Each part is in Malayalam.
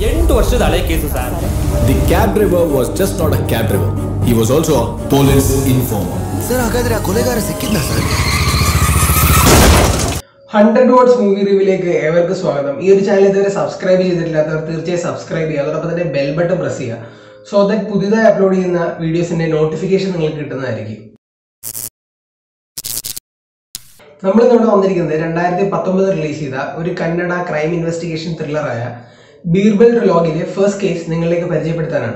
ಎಂಟು ವರ್ಷದ ಹಳೆ case sir The cab driver was just not a cab driver. He was also a police informer. Sir ಹಾಗಾದ್ರೆ ಆ ಕೊಲೆಗಾರ ಸಿಕ್ಕಿದ್ನ ಸರ್ ഹൺഡ്രഡ് വേർഡ്സ് മൂവി റിവ്യൂലേക്ക് ഏവർക്കും സ്വാഗതം ഈ ഒരു ചാനൽ ഇതുവരെ സബ്സ്ക്രൈബ് ചെയ്തിട്ടില്ലാത്തവർ തീർച്ചയായും സബ്സ്ക്രൈബ് ചെയ്യുക അതോടൊപ്പം തന്നെ ബെൽ ബട്ടൺ പ്രസ് ചെയ്യുക സോ ദാറ്റ് പുതിയതായി അപ്ലോഡ് ചെയ്യുന്ന വീഡിയോസിന്റെ നോട്ടിഫിക്കേഷൻ നിങ്ങൾക്ക് കിട്ടുന്നതായിരിക്കും നമ്മൾ ഇവിടെ വന്നിരിക്കുന്നത് രണ്ടായിരത്തി പത്തൊമ്പത് റിലീസ് ചെയ്ത ഒരു കന്നഡ ക്രൈം ഇൻവെസ്റ്റിഗേഷൻ ത്രില്ലറായ ബീർബൽ ലോഗിലെ ഫസ്റ്റ് കേസ് നിങ്ങളിലേക്ക് പരിചയപ്പെടുത്താനാണ്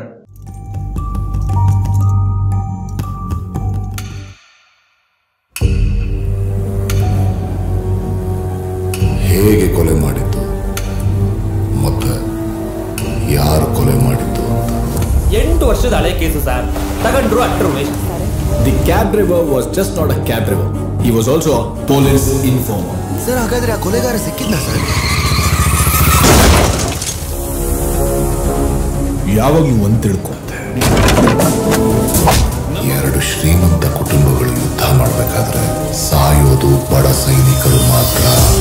ಹೇಗೆ ಕೊಲೆ ಮಾಡಿದ್ದು ಮತ್ತೆ ಯಾರು ಕೊಲೆ ಮಾಡಿದ್ದು ಅಂತ ಎಂಟು ವರ್ಷದ ಹಳೆ ಕೇಸು ಸರ್ ತಗೊಂಡ್ರು ಅಟ್ರು Umesh The cab driver was just not a cab driver. He was also a police informer. Sir ಹಾಗಾದ್ರೆ ಆ ಕೊಲೆಗಾರ ಸಿಕ್ಕಿದ್ನ ಸರ್ ಯಾವಾಗ ನೀವು ಒಂದು ತಿಳ್ಕೊಂತೆ ಎರಡು ಶ್ರೀಮಂತ ಕುಟುಂಬಗಳು ಯುದ್ಧ ಮಾಡಬೇಕಾದ್ರೆ ಸಾಯೋದು ಬಡ ಸೈನಿಕರು ಮಾತ್ರ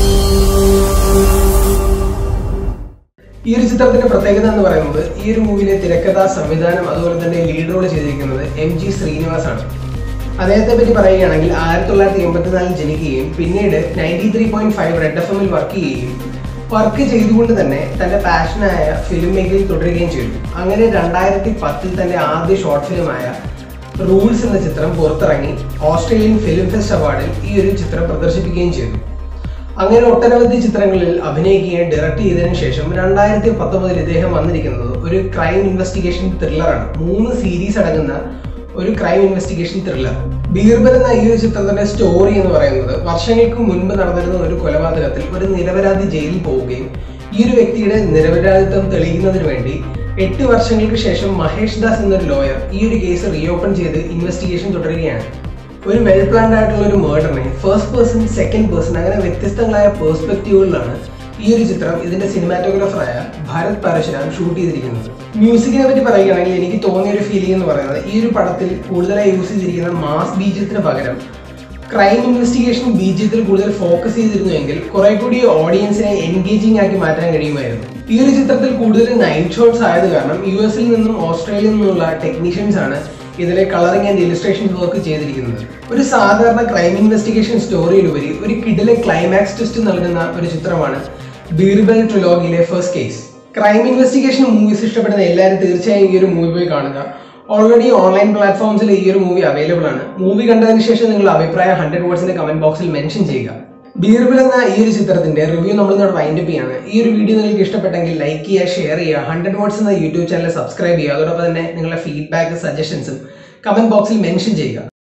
ഈ ഒരു ചിത്രത്തിന്റെ പ്രത്യേകത എന്ന് പറയുന്നത് ഈ ഒരു മൂവിയിലെ തിരക്കഥ സംവിധാനം അതുപോലെ തന്നെ ലീഡ് റോൾ ചെയ്തിരിക്കുന്നത് എം ജി ശ്രീനിവാസ് ആണ് അദ്ദേഹത്തെ പറ്റി പറയുകയാണെങ്കിൽ ആയിരത്തി തൊള്ളായിരത്തി എൺപത്തിനാലിൽ ജനിക്കുകയും പിന്നീട് ninety three point five red F എമ്മിൽ വർക്ക് ചെയ്യുകയും വർക്ക് ചെയ്തുകൊണ്ട് തന്നെ തന്റെ പാഷനായ ഫിലിം മേഖലയിൽ തുടരുകയും ചെയ്തു അങ്ങനെ രണ്ടായിരത്തി പത്തിൽ തന്റെ ആദ്യ ഷോർട്ട് ഫിലിമായ റൂൾസ് എന്ന ചിത്രം പുറത്തിറങ്ങി ഓസ്ട്രേലിയൻ ഫിലിം ഫെസ്റ്റ് അവാർഡിൽ ഈ ഒരു ചിത്രം പ്രദർശിപ്പിക്കുകയും ചെയ്തു അങ്ങനെ ഒട്ടനവധി ചിത്രങ്ങളിൽ അഭിനയിക്കുകയും ഡയറക്ട് ചെയ്തതിനു ശേഷം രണ്ടായിരത്തി പത്തൊമ്പതിൽ ഇദ്ദേഹം വന്നിരിക്കുന്നത് ഒരു ക്രൈം ഇൻവെസ്റ്റിഗേഷൻ ത്രില്ലറാണ് മൂന്ന് സീരീസ് അടങ്ങുന്ന ഒരു ക്രൈം ഇൻവെസ്റ്റിഗേഷൻ ത്രില്ലർ ബീർബൽ എന്ന ഈ ഒരു ചിത്രത്തിന്റെ സ്റ്റോറി എന്ന് പറയുന്നത് വർഷങ്ങൾക്ക് മുൻപ് നടന്നിരുന്ന ഒരു കൊലപാതകത്തിൽ ഒരു നിരപരാധി ജയിലിൽ പോവുകയും ഈ ഒരു വ്യക്തിയുടെ നിരപരാധിത്വം തെളിയിക്കുന്നതിന് വേണ്ടി എട്ട് വർഷങ്ങൾക്ക് ശേഷം മഹേഷ് ദാസ് എന്നൊരു ലോയർ ഈ ഒരു കേസ് റീഓപ്പൺ ചെയ്ത് ഇൻവെസ്റ്റിഗേഷൻ തുടരുകയാണ് ഒരു വെൽ പ്ലാൻഡ് ആയിട്ടുള്ള ഒരു മേർഡറിനെ ഫസ്റ്റ് പേഴ്സൺ സെക്കൻഡ് പേഴ്സൺ അങ്ങനെ വ്യത്യസ്തങ്ങളായ പേഴ്സ്പെക്റ്റീവുകളിലാണ് ഈ ഒരു ചിത്രം ഇതിന്റെ സിനിമാറ്റോഗ്രാഫറായ ഭാരത് പരശുരാം ഷൂട്ട് ചെയ്തിരിക്കുന്നത് മ്യൂസിക്കിനെ പറ്റി പറയുകയാണെങ്കിൽ എനിക്ക് തോന്നിയ ഒരു ഫീലിംഗ് എന്ന് പറയുന്നത് ഈ ഒരു പടത്തിൽ കൂടുതലായി യൂസ് ചെയ്തിരിക്കുന്ന മാസ് ബീജത്തിന് പകരം ക്രൈം ഇൻവെസ്റ്റിഗേഷൻ ബീജത്തിൽ കൂടുതൽ ഫോക്കസ് ചെയ്തിരുന്നുവെങ്കിൽ കുറെ കൂടി ഓഡിയൻസിനെ എൻഗേജിംഗ് ആക്കി മാറ്റാൻ കഴിയുമായിരുന്നു ഈ ഒരു ചിത്രത്തിൽ കൂടുതൽ നൈറ്റ് ഷോട്ട്സ് ആയത് കാരണം യു എസിൽ നിന്നും ഓസ്ട്രേലിയയിൽ നിന്നുള്ള ടെക്നീഷ്യൻസ് ആണ് ഇതിലെ കളറിംഗ് ആൻഡ് ഇലിസ്ട്രേഷൻ വർക്ക് ചെയ്തിരിക്കുന്നത് ഒരു സാധാരണ ക്രൈം ഇൻവെസ്റ്റിഗേഷൻ സ്റ്റോറിയിലുപരി ഒരു കിഡിലെ ക്ലൈമാക്സ് ടെസ്റ്റ് നൽകുന്ന ഒരു ചിത്രമാണ് ബീർബൽ ട്രിലോഗിയിലെ first case crime investigation movies ഇഷ്ടപ്പെടുന്ന എല്ലാവരും തീർച്ചയായും ഈ ഒരു മൂവി പോയി കാണുക ഓൾറെഡി ഓൺലൈൻ പ്ലാറ്റ്ഫോംസിൽ ഈ ഒരു മൂവി അവൈലബിൾ ആണ് മൂവി കണ്ടതിന് ശേഷം നിങ്ങളുടെ അഭിപ്രായം ഹൺഡ്രഡ് വേർഡ്സിന്റെ കമന്റ് ബോക്സിൽ മെൻഷൻ ചെയ്യുക ബീർബിൾ എന്ന ഈ ഒരു ചിത്രത്തിന്റെ റിവ്യൂ നമ്മൾ ഇവിടെ വൈൻഡപ്പ് ചെയ്യാണ് ഈ ഒരു വീഡിയോ നിങ്ങൾക്ക് ഇഷ്ടപ്പെട്ടെങ്കിൽ ലൈക്ക് ചെയ്യുക ഷെയർ ചെയ്യുക ഹൺഡ്രഡ് വേർഡ്സ് എന്ന യൂട്യൂബ് ചാനൽ സബ്സ്ക്രൈബ് ചെയ്യുക അതോടൊപ്പം തന്നെ നിങ്ങളുടെ ഫീഡ്ബാക്ക് സജഷൻസും കമന്റ് ബോക്സിൽ മെൻഷൻ ചെയ്യുക